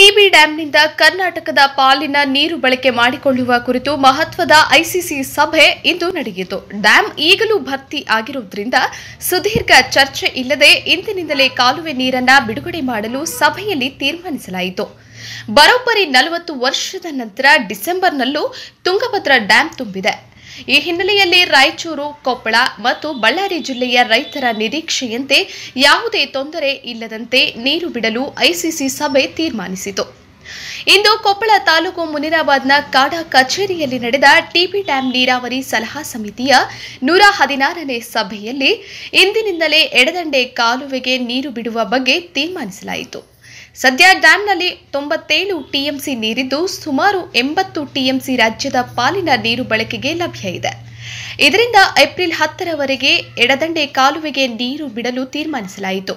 TB ಡ್ಯಾಂನಿಂದ ಕರ್ನಾಟಕದ ಪಾಲಿನ ನೀರು ಬಳಕೆ ಮಾಡಿಕೊಳ್ಳುವ ಕುರಿತು ಮಹತ್ವದ ಐಸಿಸಿ ಸಭೆ ಇಂದು ನಡೆಯಿತು ಡ್ಯಾಂ ಈಗಲೂ ಭರ್ತಿ ಆಗಿರುವುದರಿಂದ ಸುದೀರ್ಘ ಚರ್ಚೆ ಇಲ್ಲದೆ ಇಂದಿನಿಂದಲೇ ಕಾಲುವೆ ನೀರನ್ನ ಬಿಡುಗಡೆ ಮಾಡಲು ಸಭೆಯಲ್ಲಿ ತೀರ್ಮಾನಿಸಲಾಯಿತು ಬರೋಬ್ಬರಿ ನಲವತ್ತು ವರ್ಷದ ನಂತರ ಡಿಸೆಂಬರ್ನಲ್ಲೂ ತುಂಗಭದ್ರಾ ಡ್ಯಾಂ ತುಂಬಿದೆ ಈ ಹಿನ್ನೆಲೆಯಲ್ಲಿ ರಾಯಚೂರು ಕೊಪ್ಪಳ ಮತ್ತು ಬಳ್ಳಾರಿ ಜಿಲ್ಲೆಯ ರೈತರ ನಿರೀಕ್ಷೆಯಂತೆ ಯಾವುದೇ ತೊಂದರೆ ಇಲ್ಲದಂತೆ ನೀರು ಬಿಡಲು ಐಸಿಸಿ ಸಭೆ ತೀರ್ಮಾನಿಸಿತು ಇಂದು ಕೊಪ್ಪಳ ತಾಲೂಕು ಮುನಿರಾಬಾದ್ನ ಕಾಡಾ ಕಚೇರಿಯಲ್ಲಿ ನಡೆದ ಟಿಬಿ ಡ್ಯಾಂ ನೀರಾವರಿ ಸಲಹಾ ಸಮಿತಿಯ ನೂರ ಹದಿನಾರನೇ ಸಭೆಯಲ್ಲಿ ಇಂದಿನಿಂದಲೇ ಎಡದಂಡೆ ಕಾಲುವೆಗೆ ನೀರು ಬಿಡುವ ಬಗ್ಗೆ ತೀರ್ಮಾನಿಸಲಾಯಿತು ಸದ್ಯ ಡ್ಯಾಂನಲ್ಲಿ ತೊಂಬತ್ತೇಳು ಟಿಎಂಸಿ ನೀರಿದ್ದು ಸುಮಾರು ಎಂಬತ್ತು ಟಿಎಂಸಿ ರಾಜ್ಯದ ಪಾಲಿನ ನೀರು ಬಳಕೆಗೆ ಲಭ್ಯ ಇದೆ ಇದರಿಂದ ಏಪ್ರಿಲ್ ಹತ್ತರವರೆಗೆ ಎಡದಂಡೆ ಕಾಲುವೆಗೆ ನೀರು ಬಿಡಲು ತೀರ್ಮಾನಿಸಲಾಯಿತು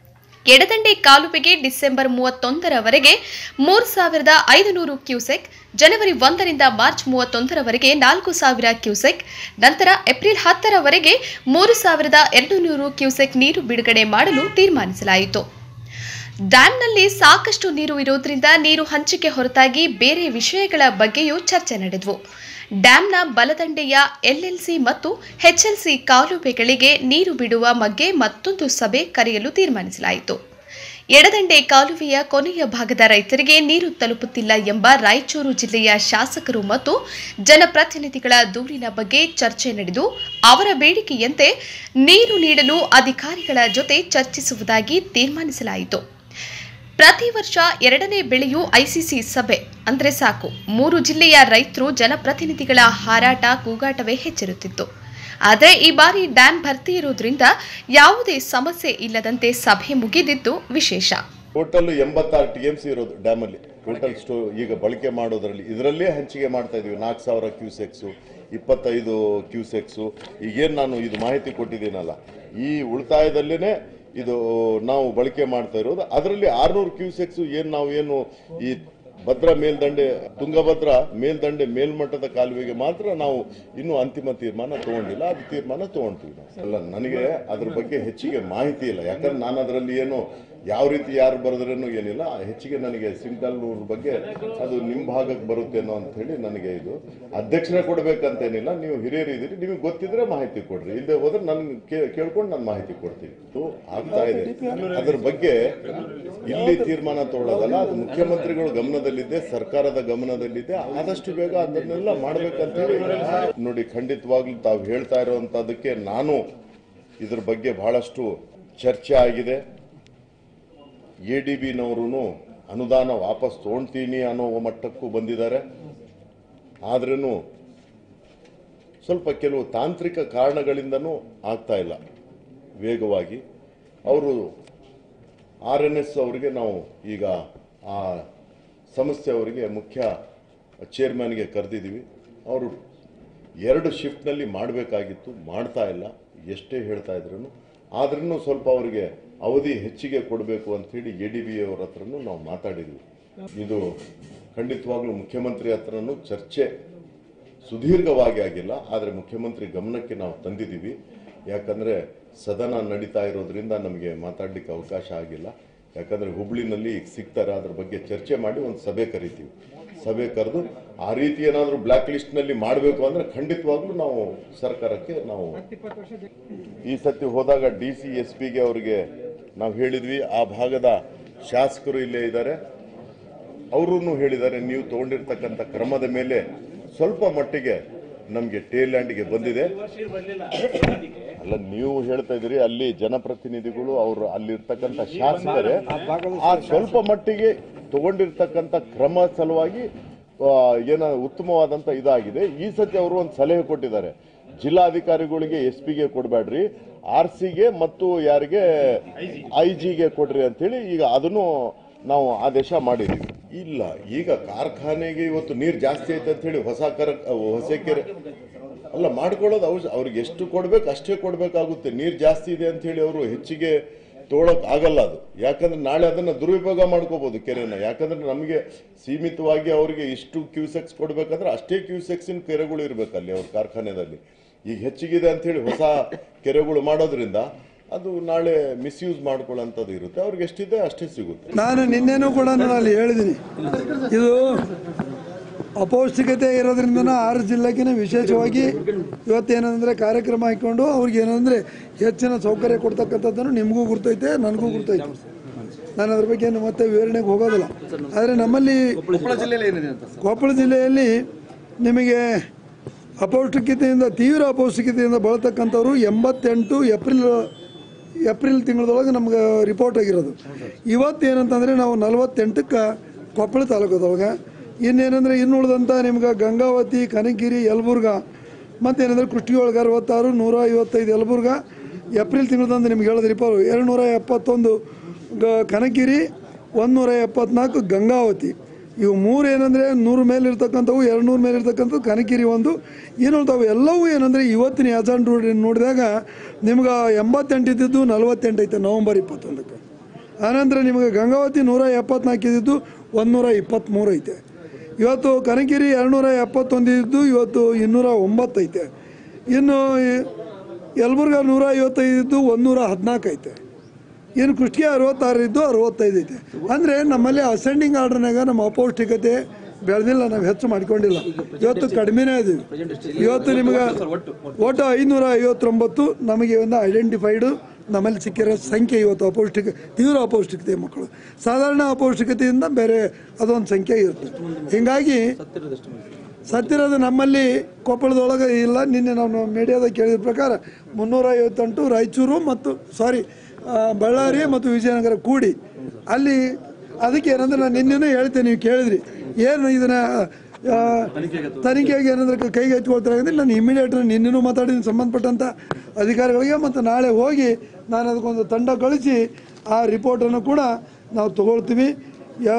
ಎಡದಂಡೆ ಕಾಲುವೆಗೆ ಡಿಸೆಂಬರ್ ಮೂವತ್ತೊಂದರವರೆಗೆ ಮೂರು ಸಾವಿರದ ಐದುನೂರು ಕ್ಯೂಸೆಕ್ ಜನವರಿ ಒಂದರಿಂದ ಮಾರ್ಚ್ ಮೂವತ್ತೊಂದರವರೆಗೆ ನಾಲ್ಕು ಸಾವಿರ ಕ್ಯೂಸೆಕ್ ನಂತರ ಏಪ್ರಿಲ್ ಹತ್ತರವರೆಗೆ ಮೂರು ಸಾವಿರದ ಎರಡು ನೂರು ಕ್ಯೂಸೆಕ್ ನೀರು ಬಿಡುಗಡೆ ಮಾಡಲು ತೀರ್ಮಾನಿಸಲಾಯಿತು ಡ್ಯಾಂನಲ್ಲಿ ಸಾಕಷ್ಟು ನೀರು ಇರುವುದರಿಂದ ನೀರು ಹಂಚಿಕೆ ಹೊರತಾಗಿ ಬೇರೆ ವಿಷಯಗಳ ಬಗ್ಗೆಯೂ ಚರ್ಚೆ ನಡೆದವು ಡ್ಯಾಂನ ಬಲದಂಡೆಯ ಎಲ್ಎಲ್ಸಿ ಮತ್ತು ಎಚ್ಎಲ್ಸಿ ಕಾಲುವೆಗಳಿಗೆ ನೀರು ಬಿಡುವ ಬಗ್ಗೆ ಮತ್ತೊಂದು ಸಭೆ ಕರೆಯಲು ತೀರ್ಮಾನಿಸಲಾಯಿತು ಎಡದಂಡೆ ಕಾಲುವೆಯ ಕೊನೆಯ ಭಾಗದ ರೈತರಿಗೆ ನೀರು ತಲುಪುತ್ತಿಲ್ಲ ಎಂಬ ರಾಯಚೂರು ಜಿಲ್ಲೆಯ ಶಾಸಕರು ಮತ್ತು ಜನಪ್ರತಿನಿಧಿಗಳ ದೂರಿನ ಬಗ್ಗೆ ಚರ್ಚೆ ನಡೆದು ಅವರ ಬೇಡಿಕೆಯಂತೆ ನೀರು ನೀಡಲು ಅಧಿಕಾರಿಗಳ ಜೊತೆ ಚರ್ಚಿಸುವುದಾಗಿ ತೀರ್ಮಾನಿಸಲಾಯಿತು ಪ್ರತಿ ವರ್ಷ ಎರಡನೇ ಬೆಳೆಯೂ ಐಸಿಸಿ ಸಭೆ ಅಂದ್ರೆ ಸಾಕು ಮೂರು ಜಿಲ್ಲೆಯ ರೈತರು ಜನಪ್ರತಿನಿಧಿಗಳ ಹಾರಾಟ ಕೂಗಾಟವೇ ಹೆಚ್ಚಿರುತ್ತಿತ್ತು ಆದರೆ ಈ ಬಾರಿ ಡ್ಯಾಂ ಭರ್ತಿ ಇರುವುದರಿಂದ ಯಾವುದೇ ಸಮಸ್ಯೆ ಇಲ್ಲದಂತೆ ಸಭೆ ಮುಗಿದಿದ್ದು ವಿಶೇಷ ಟೋಟಲ್ ಎಂಬತ್ತಾರು ಟಿ ಎಂ ಸಿ ಇರೋದು ಡ್ಯಾಮಲ್ಲಿ ಟೋಟಲ್ ಸ್ಟೋ ಈಗ ಬಳಕೆ ಮಾಡೋದ್ರಲ್ಲಿ ಇದರಲ್ಲೇ ಹಂಚಿಕೆ ಮಾಡ್ತಾ ಇದೀವಿ ನಾಲ್ಕು ಸಾವಿರ ಕ್ಯೂಸೆಕ್ಸು ಇಪ್ಪತ್ತೈದು ಕ್ಯೂಸೆಕ್ಸು ಈಗೇನು ನಾನು ಇದು ಮಾಹಿತಿ ಕೊಟ್ಟಿದ್ದೀನಲ್ಲ ಈ ಉಳಿತಾಯದಲ್ಲೇ ಇದು ನಾವು ಬಳಕೆ ಮಾಡ್ತಾ ಇರೋದು ಅದರಲ್ಲಿ ಆರ್ನೂರು ಕ್ಯೂಸೆಕ್ಸು ಏನು ನಾವು ಏನು ಈ ಭದ್ರಾ ಮೇಲ್ದಂಡೆ ತುಂಗಭದ್ರಾ ಮೇಲ್ದಂಡೆ ಮೇಲ್ಮಟ್ಟದ ಕಾಲುವೆಗೆ ಮಾತ್ರ ನಾವು ಇನ್ನೂ ಅಂತಿಮ ತೀರ್ಮಾನ ತಗೊಂಡಿಲ್ಲ ಅದು ತೀರ್ಮಾನ ತಗೊಂತೀವಿ ನಾವು ಅಲ್ಲ ನನಗೆ ಅದ್ರ ಬಗ್ಗೆ ಹೆಚ್ಚಿಗೆ ಮಾಹಿತಿ ಇಲ್ಲ ಯಾಕಂದ್ರೆ ನಾನು ಅದರಲ್ಲಿ ಏನು ಯಾವ ರೀತಿ ಯಾರು ಬರೆದ್ರೇನು ಏನಿಲ್ಲ ಹೆಚ್ಚಿಗೆ ನನಗೆ ಸಿಂಗಲ್ನೂರ್ ಬಗ್ಗೆ ಅದು ನಿಮ್ಮ ಭಾಗಕ್ಕೆ ಬರುತ್ತೇನೋ ಅಂತ ಹೇಳಿ ನನಗೆ ಇದು ಅಧ್ಯಕ್ಷರೇ ಕೊಡ್ಬೇಕಂತೇನಿಲ್ಲ ನೀವು ಹಿರಿಯರು ಇದ್ದೀರಿ ನಿಮಗೆ ಗೊತ್ತಿದ್ರೆ ಮಾಹಿತಿ ಕೊಡ್ರಿ ಇಲ್ಲದೆ ಹೋದ್ರೆ ನನ್ ಕೇಳ್ಕೊಂಡು ನಾನು ಮಾಹಿತಿ ಕೊಡ್ತೀನಿ ಇದು ಆಗ್ತಾ ಇದೆ ಅದ್ರ ಬಗ್ಗೆ ಇಲ್ಲಿ ತೀರ್ಮಾನ ತಗೊಳ್ಳೋದಲ್ಲ ಅದು ಮುಖ್ಯಮಂತ್ರಿಗಳು ಗಮನದಲ್ಲಿದೆ ಸರ್ಕಾರದ ಗಮನದಲ್ಲಿದೆ ಆದಷ್ಟು ಬೇಗ ಅದನ್ನೆಲ್ಲ ಮಾಡ್ಬೇಕಂತ ಹೇಳಿ ನೋಡಿ ಖಂಡಿತವಾಗ್ಲೂ ತಾವು ಹೇಳ್ತಾ ಇರುವಂತದಕ್ಕೆ ನಾನು ಇದ್ರ ಬಗ್ಗೆ ಬಹಳಷ್ಟು ಚರ್ಚೆ ಆಗಿದೆ ಎ ಡಿ ಬಿನವರು ಅನುದಾನ ವಾಪಸ್ ತೊಗೊಳ್ತೀನಿ ಅನ್ನೋ ಮಟ್ಟಕ್ಕೂ ಬಂದಿದ್ದಾರೆ ಆದ್ರೂ ಸ್ವಲ್ಪ ಕೆಲವು ತಾಂತ್ರಿಕ ಕಾರಣಗಳಿಂದನೂ ಆಗ್ತಾ ಇಲ್ಲ ವೇಗವಾಗಿ ಅವರು ಆರ್ ಎನ್ ಎಸ್ ಅವರಿಗೆ ನಾವು ಈಗ ಆ ಸಂಸ್ಥೆ ಅವರಿಗೆ ಮುಖ್ಯ ಚೇರ್ಮನ್ಗೆ ಕರೆದಿದ್ದೀವಿ ಅವರು ಎರಡು ಶಿಫ್ಟ್ನಲ್ಲಿ ಮಾಡಬೇಕಾಗಿತ್ತು ಮಾಡ್ತಾ ಇಲ್ಲ ಎಷ್ಟೇ ಹೇಳ್ತಾ ಇದ್ರು ಆದ್ರೂ ಸ್ವಲ್ಪ ಅವರಿಗೆ ಅವಧಿ ಹೆಚ್ಚಿಗೆ ಕೊಡಬೇಕು ಅಂಥೇಳಿ ಎ ಡಿ ಬಿ ಅವರ ಹತ್ರನೂ ನಾವು ಮಾತಾಡಿದ್ವಿ ಇದು ಖಂಡಿತವಾಗ್ಲೂ ಮುಖ್ಯಮಂತ್ರಿ ಹತ್ರನೂ ಚರ್ಚೆ ಸುದೀರ್ಘವಾಗಿ ಆಗಿಲ್ಲ ಆದರೆ ಮುಖ್ಯಮಂತ್ರಿ ಗಮನಕ್ಕೆ ನಾವು ತಂದಿದ್ದೀವಿ ಯಾಕಂದರೆ ಸದನ ನಡೀತಾ ಇರೋದ್ರಿಂದ ನಮಗೆ ಮಾತಾಡಲಿಕ್ಕೆ ಅವಕಾಶ ಆಗಿಲ್ಲ ಯಾಕಂದರೆ ಹುಬ್ಳಿನಲ್ಲಿ ಈಗ ಸಿಗ್ತಾರೆ ಅದ್ರ ಬಗ್ಗೆ ಚರ್ಚೆ ಮಾಡಿ ಒಂದು ಸಭೆ ಕರಿತೀವಿ ಸಭೆ ಕರೆದು ಆ ರೀತಿ ಏನಾದರೂ ಬ್ಲ್ಯಾಕ್ ಲಿಸ್ಟ್ನಲ್ಲಿ ಮಾಡಬೇಕು ಅಂದರೆ ಖಂಡಿತವಾಗ್ಲೂ ನಾವು ಸರ್ಕಾರಕ್ಕೆ ನಾವು ಈ ಸತಿ ಹೋದಾಗ ಡಿ ಸಿ ಎಸ್ ಪಿಗೆ ಅವರಿಗೆ ನಾವು ಹೇಳಿದ್ವಿ ಆ ಭಾಗದ ಶಾಸಕರು ಇಲ್ಲೇ ಇದ್ದಾರೆ ಅವರು ಹೇಳಿದ್ದಾರೆ ನೀವು ತಗೊಂಡಿರ್ತಕ್ಕಂಥ ಕ್ರಮದ ಮೇಲೆ ಸ್ವಲ್ಪ ಮಟ್ಟಿಗೆ ನಮಗೆ ಟೇಲ್ಯಾಂಡ್ಗೆ ಬಂದಿದೆ ಅಲ್ಲ ನೀವು ಹೇಳ್ತಾ ಇದ್ರಿ ಅಲ್ಲಿ ಜನಪ್ರತಿನಿಧಿಗಳು ಅವರು ಅಲ್ಲಿರ್ತಕ್ಕಂಥ ಶಾಸಕರೇ ಆ ಸ್ವಲ್ಪ ಮಟ್ಟಿಗೆ ತಗೊಂಡಿರ್ತಕ್ಕಂಥ ಕ್ರಮ ಸಲುವಾಗಿ ಆ, ಏನ ಉತ್ತಮವಾದಂತ ಇದಾಗಿದೆ ಈ ಸತಿ ಅವರು ಒಂದು ಸಲಹೆ ಕೊಟ್ಟಿದ್ದಾರೆ ಜಿಲ್ಲಾಧಿಕಾರಿಗಳಿಗೆ ಎಸ್ ಪಿಗೆ ಕೊಡಬೇಡ್ರಿ ಆರ್ ಸಿಗೆ ಮತ್ತು ಯಾರಿಗೆ ಐ ಜಿಗೆ ಕೊಡ್ರಿ ಅಂತೇಳಿ ಈಗ ಅದನ್ನು ನಾವು ಆದೇಶ ಮಾಡಿದ್ದೀವಿ ಇಲ್ಲ ಈಗ ಕಾರ್ಖಾನೆಗೆ ಇವತ್ತು ನೀರು ಜಾಸ್ತಿ ಐತೆ ಅಂತ ಹೇಳಿ ಹೊಸ ಕರ ಹೊಸ ಕೆರೆ ಅಲ್ಲ ಮಾಡ್ಕೊಳ್ಳೋದು ಅವ್ರು ಅವ್ರಿಗೆ ಎಷ್ಟು ಕೊಡ್ಬೇಕು ಅಷ್ಟೇ ಕೊಡ್ಬೇಕಾಗುತ್ತೆ ನೀರು ಜಾಸ್ತಿ ಇದೆ ಅಂತ ಹೇಳಿ ಅವರು ಹೆಚ್ಚಿಗೆ ತಗೊಳಕ್ ಆಗಲ್ಲ ಅದು ಯಾಕಂದ್ರೆ ನಾಳೆ ಅದನ್ನ ದುರುಪಯೋಗ ಮಾಡ್ಕೋಬಹುದು ಕೆರೆನ ಯಾಕಂದ್ರೆ ನಮಗೆ ಸೀಮಿತವಾಗಿ ಅವರಿಗೆ ಇಷ್ಟು ಕ್ಯೂಸೆಕ್ಸ್ ಕೊಡ್ಬೇಕಂದ್ರೆ ಅಷ್ಟೇ ಕ್ಯೂಸೆಕ್ಸಿನ ಕೆರೆಗಳು ಇರ್ಬೇಕಲ್ಲಿ ಅವ್ರ ಕಾರ್ಖಾನೆದಲ್ಲಿ ಈಗ ಹೆಚ್ಚಿಗಿದೆ ಅಂತ ಹೇಳಿ ಹೊಸ ಕೆರೆಗಳು ಮಾಡೋದ್ರಿಂದ ಅದು ನಾಳೆ ಮಿಸ್ಯೂಸ್ ಮಾಡ್ಕೊಳ್ಳೋಂಥದ್ದು ಇರುತ್ತೆ ಅವ್ರಿಗೆ ಎಷ್ಟಿದೆ ಅಷ್ಟೇ ಸಿಗುತ್ತೆ ನಾನು ನಿನ್ನೆನೂ ಕೂಡ ನಾನು ಅಲ್ಲಿ ಹೇಳಿದ್ದೀನಿ ಇದು ಅಪೌಷ್ಟಿಕತೆ ಇರೋದ್ರಿಂದ ಆರು ಜಿಲ್ಲೆಗಿನ ವಿಶೇಷವಾಗಿ ಇವತ್ತೇನಂದರೆ ಕಾರ್ಯಕ್ರಮ ಹಾಕ್ಕೊಂಡು ಅವ್ರಿಗೆ ಏನಂದರೆ ಹೆಚ್ಚಿನ ಸೌಕರ್ಯ ಕೊಡ್ತಕ್ಕಂಥದ್ದನ್ನು ನಿಮಗೂ ಗುರ್ತೈತೆ ನನಗೂ ಗುರ್ತೈತೆ ನಾನು ಅದ್ರ ಬಗ್ಗೆ ಏನು ಮತ್ತೆ ವಿವರಣೆಗೆ ಹೋಗೋದಿಲ್ಲ ಆದರೆ ನಮ್ಮಲ್ಲಿ ಕೊಪ್ಪಳ ಜಿಲ್ಲೆಯಲ್ಲಿ ನಿಮಗೆ ಅಪೌಷ್ಟಿಕತೆಯಿಂದ ತೀವ್ರ ಅಪೌಷ್ಟಿಕತೆಯಿಂದ ಬಳತಕ್ಕಂಥವ್ರು ಎಂಬತ್ತೆಂಟು ಏಪ್ರಿಲ್ ಏಪ್ರಿಲ್ ತಿಂಗಳದೊಳಗೆ ನಮ್ಗೆ ರಿಪೋರ್ಟ್ ಆಗಿರೋದು ಇವತ್ತು ಏನಂತಂದರೆ ನಾವು ನಲವತ್ತೆಂಟಕ್ಕೆ ಕೊಪ್ಪಳ ತಾಲೂಕದೊಳಗೆ ಇನ್ನೇನಂದರೆ ಇನ್ನು ಉಳಿದಂಥ ನಿಮ್ಗೆ ಗಂಗಾವತಿ ಕನಗಿರಿ ಯಲಬುರ್ಗ ಮತ್ತೇನಂದರೆ ಕುಷ್ಟಗಿಯೊಳಗೆ ಅರವತ್ತಾರು ನೂರ ಐವತ್ತೈದು ಯಲಬುರ್ಗ ಏಪ್ರಿಲ್ ತಿಂಗಳದಂದು ನಿಮ್ಗೆ ಹೇಳಿದ ರಿಪೋರ್ಟ್ ಎರಡು ನೂರ ಎಪ್ಪತ್ತೊಂದು ಗ ಕನಗಿರಿ ಒಂದು ನೂರ ಎಪ್ಪತ್ನಾಲ್ಕು ಗಂಗಾವತಿ ಇವು ಮೂರು ಏನಂದರೆ ನೂರು ಮೇಲೆ ಇರ್ತಕ್ಕಂಥವು ಎರಡು ನೂರು ಮೇಲೆ ಇರ್ತಕ್ಕಂಥದ್ದು ಕನಕಿರಿ ಒಂದು ಇನ್ನುಳ್ತಾವು ಎಲ್ಲವೂ ಏನಂದರೆ ಇವತ್ತಿನ ಯಾಜಾನ್ ನೋಡಿ ನೋಡಿದಾಗ ನಿಮ್ಗೆ ಎಂಬತ್ತೆಂಟು ಇದ್ದಿದ್ದು ನಲವತ್ತೆಂಟು ಐತೆ ನವಂಬರ್ ಇಪ್ಪತ್ತೊಂದಕ್ಕೆ ಆನಂತರ ನಿಮಗೆ ಗಂಗಾವತಿ ನೂರ ಎಪ್ಪತ್ನಾಲ್ಕು ಇದ್ದಿದ್ದು ಒಂದು ನೂರ ಇಪ್ಪತ್ತ್ಮೂರು ಐತೆ ಇವತ್ತು ಕನಕಿರಿ ಎರಡುನೂರ ಎಪ್ಪತ್ತೊಂದು ಇದ್ದು ಇವತ್ತು ಇನ್ನೂರ ಒಂಬತ್ತು ಐತೆ ಇನ್ನು ಈ- ಯಲಬುರ್ಗ ನೂರ ಐವತ್ತೈದು ಇದ್ದು ಒಂದೂರ ಹದಿನಾಲ್ಕು ಐತೆ ಇನ್ನು ಕುಷ್ಟಿಗೆ ಅರವತ್ತಾರು ಇದ್ದು ಅರವತ್ತೈದು ಐತೆ ಅಂದರೆ ನಮ್ಮಲ್ಲಿ ಅಸೆಂಡಿಂಗ್ ಆರ್ಡರ್ನಾಗ ನಮ್ಮ ಅಪೌಷ್ಟಿಕತೆ ಬೆಳೆದಿಲ್ಲ ನಾವು ಹೆಚ್ಚು ಮಾಡ್ಕೊಂಡಿಲ್ಲ ಇವತ್ತು ಕಡಿಮೆನೇ ಇದೀವಿ ಇವತ್ತು ನಿಮಗೆ ಒಟ್ಟು ಐನೂರ ಐವತ್ತೊಂಬತ್ತು ನಮಗೆ ಒಂದು ಐಡೆಂಟಿಫೈಡು ನಮ್ಮಲ್ಲಿ ಸಿಕ್ಕಿರೋ ಸಂಖ್ಯೆ ಇವತ್ತು ಅಪೌಷ್ಟಿಕ ತೀವ್ರ ಅಪೌಷ್ಟಿಕತೆ ಮಕ್ಕಳು ಸಾಧಾರಣ ಅಪೌಷ್ಟಿಕತೆಯಿಂದ ಬೇರೆ ಅದೊಂದು ಸಂಖ್ಯೆ ಇರುತ್ತೆ ಹೀಗಾಗಿ ಸತ್ತಿರೋದು ನಮ್ಮಲ್ಲಿ ಕೊಪ್ಪಳದೊಳಗೆ ಇಲ್ಲ ನಿನ್ನೆ ನಾವು ಮೀಡಿಯಾದಾಗ ಕೇಳಿದ ಪ್ರಕಾರ ಮುನ್ನೂರ ಐವತ್ತೆಂಟು ರಾಯಚೂರು ಮತ್ತು ಸಾರಿ ಬಳ್ಳಾರಿ ಮತ್ತು ವಿಜಯನಗರ ಕೂಡಿ ಅಲ್ಲಿ ಅದಕ್ಕೆ ಏನಂದ್ರೆ ನಾನು ನಿನ್ನೆನೂ ಹೇಳ್ತೇನೆ ನೀವು ಕೇಳಿದ್ರಿ ಏನು ಇದನ್ನ ಆ, ತನಿಖೆಗೆ ಏನಂದ್ರೆ ಕೈಗೆ ಹಚ್ಕೊಳ್ತಾರೆ ಅಂದರೆ ನಾನು ಇಮಿಡಿಯೇಟ್ ನಿನ್ನೆನೂ ಮಾತಾಡಿದ್ದೀನಿ ಸಂಬಂಧಪಟ್ಟಂಥ ಅಧಿಕಾರಿಗಳಿಗೆ ಮತ್ತು ನಾಳೆ ಹೋಗಿ ನಾನು ಅದಕ್ಕೊಂದು ತಂಡ ಕಳಿಸಿ ಆ ರಿಪೋರ್ಟನ್ನು ಕೂಡ ನಾವು ತಗೊಳ್ತೀವಿ ಯಾ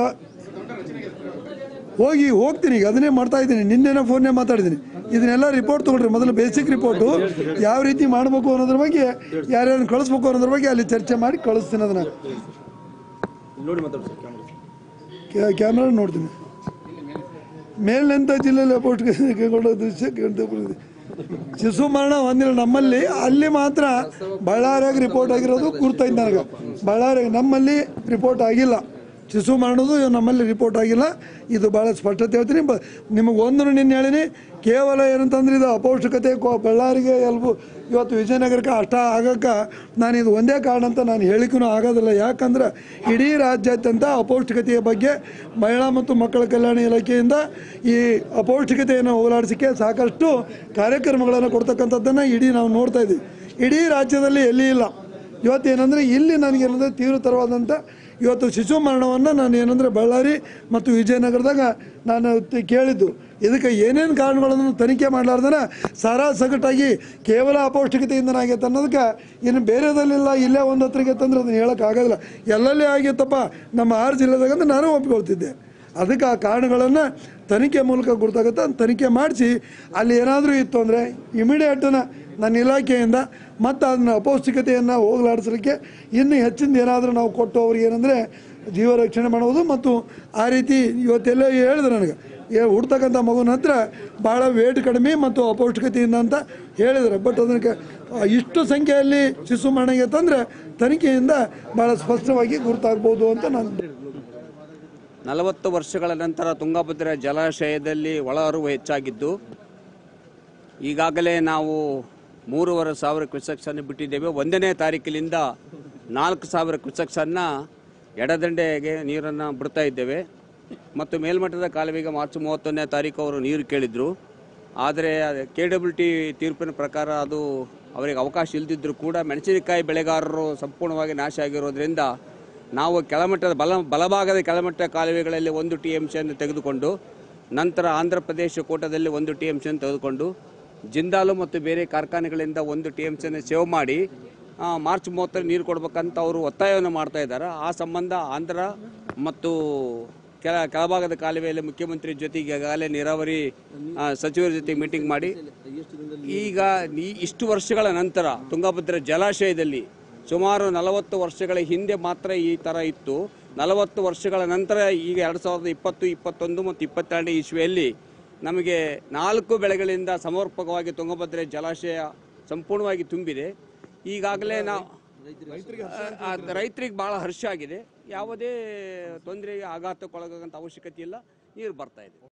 ಹೋಗಿ ಹೋಗ್ತೀನಿ ಈಗ ಅದನ್ನೇ ಮಾಡ್ತಾ ಇದ್ದೀನಿ ನಿನ್ನೆನ ಫೋನ್ನೇ ಮಾತಾಡಿದ್ದೀನಿ ಇದನ್ನೆಲ್ಲ ರಿಪೋರ್ಟ್ ತೊಗೊಳ್ರಿ ಮೊದಲು ಬೇಸಿಕ್ ರಿಪೋರ್ಟು ಯಾವ ರೀತಿ ಮಾಡಬೇಕು ಅನ್ನೋದ್ರ ಬಗ್ಗೆ ಯಾರ್ಯಾರನ್ನ ಕಳಿಸ್ಬೇಕು ಅನ್ನೋದ್ರ ಬಗ್ಗೆ ಅಲ್ಲಿ ಚರ್ಚೆ ಮಾಡಿ ಕಳಿಸ್ತೀನಿ ಅದನ್ನು ಕ್ಯಾಮ್ರಾ ನೋಡ್ತೀನಿ ಮೇಲಿನಂಥ ಜಿಲ್ಲೆಯಲ್ಲಿ ಅಪೌಷ್ಟಿಕಗೊಂಡ ದೃಶ್ಯ ಕೇಳ್ತಾ ಬರುತ್ತದೆ ಶಿಶು ಮರಣ ಹೊಂದಿಲ್ಲ ನಮ್ಮಲ್ಲಿ ಅಲ್ಲಿ ಮಾತ್ರ ಬಳ್ಳಾರಿಯಾಗ ರಿಪೋರ್ಟ್ ಆಗಿರೋದು ಗುರ್ತೈತೆ ನನಗೆ ಬಳ್ಳಾರಿಯಾಗ ನಮ್ಮಲ್ಲಿ ರಿಪೋರ್ಟ್ ಆಗಿಲ್ಲ ಶಿಶು ಮರಣದು ನಮ್ಮಲ್ಲಿ ರಿಪೋರ್ಟ್ ಆಗಿಲ್ಲ ಇದು ಭಾಳ ಸ್ಪಷ್ಟತೆ ಹೇಳ್ತೀನಿ ಬ ನಿಮಗೆ ಒಂದು ನಿನ್ನೆ ಹೇಳಿನಿ ಕೇವಲ ಏನಂತಂದ್ರೆ ಇದು ಅಪೌಷ್ಟಿಕತೆ ಕೋ ಬಳ್ಳಾರಿಗೆ ಎಲ್ಬು ಇವತ್ತು ವಿಜಯನಗರಕ್ಕೆ ಅಷ್ಟ ಆಗಕ್ಕೆ ನಾನು ಇದು ಒಂದೇ ಕಾರಣ ಅಂತ ನಾನು ಹೇಳಿಕೂ ಆಗೋದಿಲ್ಲ ಯಾಕಂದ್ರೆ ಇಡೀ ರಾಜ್ಯಾದ್ಯಂತ ಅಪೌಷ್ಟಿಕತೆಯ ಬಗ್ಗೆ ಮಹಿಳಾ ಮತ್ತು ಮಕ್ಕಳ ಕಲ್ಯಾಣ ಇಲಾಖೆಯಿಂದ ಈ ಅಪೌಷ್ಟಿಕತೆಯನ್ನು ಹೋಗಲಾಡಿಸೋಕ್ಕೆ ಸಾಕಷ್ಟು ಕಾರ್ಯಕ್ರಮಗಳನ್ನು ಕೊಡ್ತಕ್ಕಂಥದ್ದನ್ನು ಇಡೀ ನಾವು ನೋಡ್ತಾ ಇದ್ದೀವಿ ಇಡೀ ರಾಜ್ಯದಲ್ಲಿ ಎಲ್ಲಿ ಇಲ್ಲ ಇವತ್ತು ಏನಂದರೆ ಇಲ್ಲಿ ನನಗೇನಂದರೆ ತೀವ್ರತರವಾದಂಥ ಇವತ್ತು ಶಿಶು ಮರಣವನ್ನು ನಾನು ಏನಂದರೆ ಬಳ್ಳಾರಿ ಮತ್ತು ವಿಜಯನಗರದಾಗ ನಾನು ತಿ- ಕೇಳಿದ್ದು ಇದಕ್ಕೆ ಏನೇನು ಕಾರಣಗಳನ್ನು ತನಿಖೆ ಮಾಡಲಾರ್ದನ ಸಾರಾ ಸಗಟಾಗಿ ಕೇವಲ ಅಪೌಷ್ಟಿಕತೆಯಿಂದ ಆಗೈತೆ ಅನ್ನೋದಕ್ಕೆ ಇನ್ನು ಬೇರೆದಲ್ಲಿಲ್ಲ ಇಲ್ಲೇ ಒಂದು ಹತ್ರಿಗೆ ತಂದ್ರೆ ಅದನ್ನು ಹೇಳೋಕ್ಕಾಗೋದಿಲ್ಲ ಎಲ್ಲೆಲ್ಲಿ ಆಗೈತಪ್ಪ ನಮ್ಮ ಆರು ಜಿಲ್ಲೆದಾಗ ಅಂತ ನಾನು ಒಪ್ಕೊಳ್ತಿದ್ದೆ ಅದಕ್ಕೆ ಆ ಕಾರಣಗಳನ್ನು ತನಿಖೆ ಮೂಲಕ ಗೊತ್ತಾಗುತ್ತೆ ಅಂತ ತನಿಖೆ ಮಾಡಿಸಿ ಅಲ್ಲಿ ಏನಾದರೂ ಇತ್ತು ಅಂದರೆ ಇಮಿಡಿಯೇಟನ ನನ್ನ ಇಲಾಖೆಯಿಂದ ಮತ್ತು ಅದನ್ನ ಅಪೌಷ್ಟಿಕತೆಯನ್ನು ಹೋಗಲಾಡಿಸಲಿಕ್ಕೆ ಇನ್ನೂ ಹೆಚ್ಚಿನ ಏನಾದರೂ ನಾವು ಕೊಟ್ಟು ಅವ್ರಿಗೆ ಏನಂದರೆ ಜೀವ ರಕ್ಷಣೆ ಮಾಡುವುದು ಮತ್ತು ಆ ರೀತಿ ಇವತ್ತೆಲ್ಲ ಹೇಳಿದ್ರು ನನಗೆ ಏ ಹುಡ್ತಕ್ಕಂಥ ಮಗುನ ಹತ್ರ ಭಾಳ ವೇಟ್ ಕಡಿಮೆ ಮತ್ತು ಅಪೌಷ್ಟಿಕತೆಯಿಂದ ಅಂತ ಹೇಳಿದ್ರು ಬಟ್ ಅದಕ್ಕೆ ಇಷ್ಟು ಸಂಖ್ಯೆಯಲ್ಲಿ ಶಿಶು ಮರಣ ತಂದರೆ ತನಿಖೆಯಿಂದ ಭಾಳ ಸ್ಪಷ್ಟವಾಗಿ ಗುರುತಾಗ್ಬೋದು ಅಂತ ನಾನು ನಲವತ್ತು ವರ್ಷಗಳ ನಂತರ ತುಂಗಭದ್ರಾ ಜಲಾಶಯದಲ್ಲಿ ಒಳ ಹರಿವು ಹೆಚ್ಚಾಗಿದ್ದು ಈಗಾಗಲೇ ನಾವು ಮೂರುವರೆ ಸಾವಿರ ಕ್ವಿಸಕ್ಸನ್ನು ಬಿಟ್ಟಿದ್ದೇವೆ ಒಂದನೇ ತಾರೀಕಿನಿಂದ ನಾಲ್ಕು ಸಾವಿರ ಕ್ವಿಸಕ್ಸನ್ನು ಎಡದಂಡೆಗೆ ನೀರನ್ನು ಬಿಡ್ತಾ ಇದ್ದೇವೆ ಮತ್ತು ಮೇಲ್ಮಟ್ಟದ ಕಾಲುವೆಗೆ ಮಾರ್ಚ್ ಮೂವತ್ತೊಂದನೇ ತಾರೀಕು ಅವರು ನೀರು ಕೇಳಿದರು ಆದರೆ ಕೆ ಡಬ್ಲ್ಯೂ ಟಿ ತೀರ್ಪಿನ ಪ್ರಕಾರ ಅದು ಅವರಿಗೆ ಅವಕಾಶ ಇಲ್ಲದಿದ್ದರೂ ಕೂಡ ಮೆಣಸಿನಕಾಯಿ ಬೆಳೆಗಾರರು ಸಂಪೂರ್ಣವಾಗಿ ನಾಶ ಆಗಿರೋದ್ರಿಂದ ನಾವು ಕೆಳಮಟ್ಟದ ಬಲ ಬಲಭಾಗದ ಕೆಳಮಟ್ಟ ಕಾಲುವೆಗಳಲ್ಲಿ ಒಂದು ಟಿ ಎಮ್ ಸಿಯನ್ನು ತೆಗೆದುಕೊಂಡು ನಂತರ ಆಂಧ್ರ ಪ್ರದೇಶ ಕೋಟದಲ್ಲಿ ಒಂದು ಟಿ ಎಮ್ ಸಿಯನ್ನು ತೆಗೆದುಕೊಂಡು ಜಿಂದಾಲು ಮತ್ತು ಬೇರೆ ಕಾರ್ಖಾನೆಗಳಿಂದ ಒಂದು ಟಿ ಎಮ್ ಸಿಯನ್ನು ಸೇವ್ ಮಾಡಿ ಆ, ಮಾರ್ಚ್ ಮೂವತ್ತರ ನೀರು ಕೊಡ್ಬೇಕಂತ ಅವರು ಒತ್ತಾಯವನ್ನು ಮಾಡ್ತಾ ಇದ್ದಾರೆ ಆ ಸಂಬಂಧ ಆಂಧ್ರ ಮತ್ತು ಕೆಳ ಕೆಳಭಾಗದ ಕಾಲುವೆಯಲ್ಲಿ ಮುಖ್ಯಮಂತ್ರಿ ಜೊತೆಗೆ ಈಗಾಗಲೇ ನೀರಾವರಿ ಆ, ಸಚಿವರ ಜೊತೆ ಮೀಟಿಂಗ್ ಮಾಡಿ ಈಗ ಈ ಇಷ್ಟು ವರ್ಷಗಳ ನಂತರ ತುಂಗಭದ್ರಾ ಜಲಾಶಯದಲ್ಲಿ ಸುಮಾರು ನಲವತ್ತು ವರ್ಷಗಳ ಹಿಂದೆ ಮಾತ್ರ ಈ ಥರ ಇತ್ತು ನಲವತ್ತು ವರ್ಷಗಳ ನಂತರ ಈಗ ಎರಡು ಸಾವಿರದ ಇಪ್ಪತ್ತು ಇಪ್ಪತ್ತೊಂದು ಮತ್ತು ಇಪ್ಪತ್ತೆರಡನೇ ಇಸ್ವಿಯಲ್ಲಿ ನಮಗೆ ನಾಲ್ಕು ಬೆಳೆಗಳಿಂದ ಸಮರ್ಪಕವಾಗಿ ತುಂಗಭದ್ರಾ ಜಲಾಶಯ ಸಂಪೂರ್ಣವಾಗಿ ತುಂಬಿದೆ ಈಗಾಗಲೇ ನಾವು ರೈತರಿಗೆ ಬಹಳ ಹರ್ಷ ಆಗಿದೆ ಯಾವುದೇ ತೊಂದರೆಗೆ ಆಘಾತಕ್ಕೊಳಗಾಗಂತ ಅವಶ್ಯಕತೆ ಇಲ್ಲ ನೀರು ಬರ್ತಾ ಇದೆ